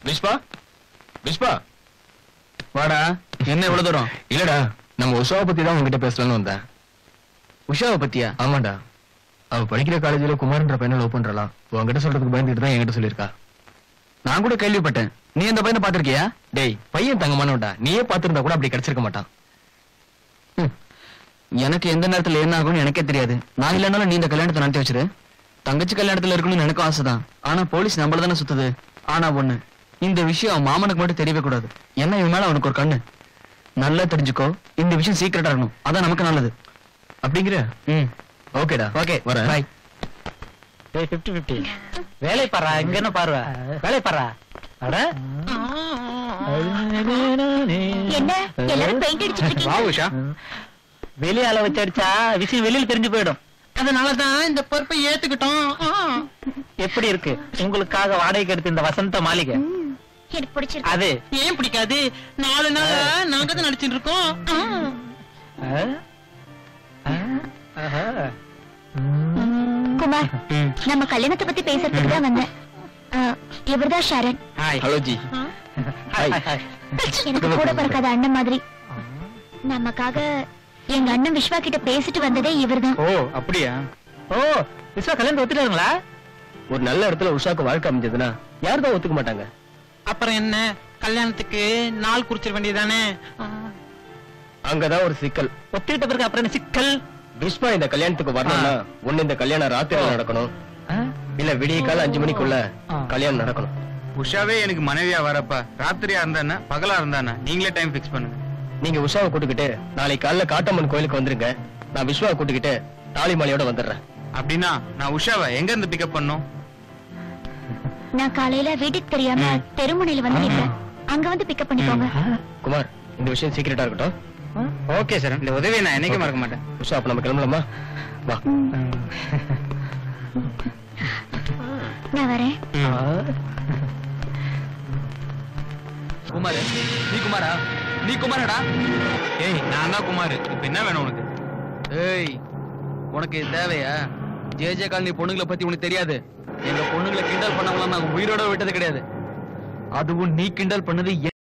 விஸ்பா விஸ்பா வாடா என்ன இவ்வளவு தூரம் இல்லடா நம்ம உஷாவை பத்தி தான் உங்ககிட்ட பேசலாம்னு வந்தேன் உஷாவை பத்தியா ஆமாண்டா அவ படிக்கிற காலேஜ்ல குமார்ன்ற பையனை லவ் பண்றலாம் உன்கிட்ட சொல்றதுக்கு பயந்துட்டு தான் என்கிட்ட சொல்லியிருக்கா நான் கூட கேள்விப்பட்டேன் நீ அந்த பையனை பாத்திருக்கியா டேய் பையன் தங்கமானவன்டா நீயே பாத்துருந்தா கூட அப்படி கிடைச்சிருக்க மாட்டான் எனக்கு எந்த நேரத்துல என்ன ஆகும்னு எனக்கே தெரியாது நான் இல்லைனாலும் நீ இந்த கல்யாணத்தை நடத்தி வச்சிரு தங்கச்சி கல்யாணத்துல இருக்கணும்னு எனக்கும் ஆசைதான் ஆனா போலீஸ் நம்மள தானே சுத்துது ஆனா ஒண்ணு இந்த விஷயம் அவன் மாமனுக்கு மட்டும் தெரியவே கூடாது என்ன இவன் மேல அவனுக்கு ஒரு கண்ணு நல்லா தெரிஞ்சுக்கோ இந்த விஷயம் சீக்கிரட்டா இருக்கணும் அதான் நமக்கு நல்லது அப்படிங்கிற ம் ஓகேடா ஓகே வரேன் பாய் டேய் பிப்டி பிப்டி வேலை பாரா இங்க என்ன பார்வை வேலை பாரா அட என்ன எல்லாரும் பெயிண்ட் அடிச்சிட்டு வா இருக்கீங்க உஷா வெளியால வச்சு அடிச்சா விஷயம் வெளியில தெரிஞ்சு போயிடும் அதனாலதான் இந்த பொறுப்பை ஏத்துக்கிட்டோம் ஆ. எப்படி இருக்கு உங்களுக்காக வாடகைக்கு எடுத்த இந்த வசந்த மாளிகை ம், எனக்கு பிடிச்சிருக்கு அது ஏன் பிடிக்காது நாலு நாளா நாங்க தான் நடிச்சிட்டு இருக்கோம் ஆ. ஆ? ஆ? ஆஹா. குமார் நம்ம கல்யாணத்தை பத்தி பேசுறதுக்கு தான் வந்தேன் ஆ, இவர்தான் Sharan hi hello ji hi hi எனக்கு கூட பிறக்காத அண்ணன் மாதிரி நமக்காக எங்க அண்ணன் விஸ்வா கிட்ட பேசிட்டு வந்ததே இவர்தான் ஓ அப்படியா ஓ விஸ்வா கல்யாணம் ஒத்துட்டாருங்களா ஒரு நல்ல இடத்துல உஷாக்கு வாழ்க்கை அமைஞ்சதுன்னா யாரும் தான் ஒத்துக்க மாட்டாங்க அப்புறம் என்ன கல்யாணத்துக்கு நாள் குறிச்சிட வேண்டியதானே அங்கதான் ஒரு சிக்கல் ஒத்துக்கிட்ட பிறகு அப்புறம் என்ன சிக்கல் விஸ்வா இந்த கல்யாணத்துக்கு வரணும்னா ஒண்ணு இந்த கல்யாணம் ராத்திரில நடக்கணும் இல்ல விடிய கால அஞ்சு மணிக்குள்ள கல்யாணம் நடக்கணும் உஷாவே எனக்கு மனைவியா வரப்பா ராத்திரியா இருந்தானே பகலா இருந்தானே நீங்களே டைம் ஃபிக்ஸ் பண்ணுங்க நீங்க உஷாவை கூட்டுக்கிட்டு நாளைக்கு காலைல காட்டம்மன் கோயிலுக்கு வந்துருங்க நான் விஸ்வாவை கூட்டுக்கிட்டு தாலி மாலையோட வந்துடுறேன் அப்படின்னா நான் உஷாவை எங்க இருந்து பிக்கப் பண்ணும் நான் காலையில வீட்டுக்கு தெரியாம தெருமுனையில வந்து நிக்கிறேன் அங்க வந்து பிக்கப் பண்ணிக்கோங்க குமார் இந்த விஷயம் சீக்கிரட்டா இருக்கட்டும் ஓகே சார் இந்த உதவியை நான் என்னைக்கு மறக்க மாட்டேன் உஷா அப்ப நம்ம கிளம்பலாமா வா நான் வரேன் குமார் நீ குமாரா நீ குமாரடா ஏய் நான் தான் குமார் இப்ப என்ன வேணும் உனக்கு ஏய் உனக்கு இது தேவையா ஜே ஜே காலனி பொண்ணுங்களை பத்தி உனக்கு தெரியாது எங்க பொண்ணுங்களை கிண்டல் பண்ணவங்களாம் நாங்க உயிரோட விட்டது கிடையாது அதுவும் நீ கிண்டல் பண்ணது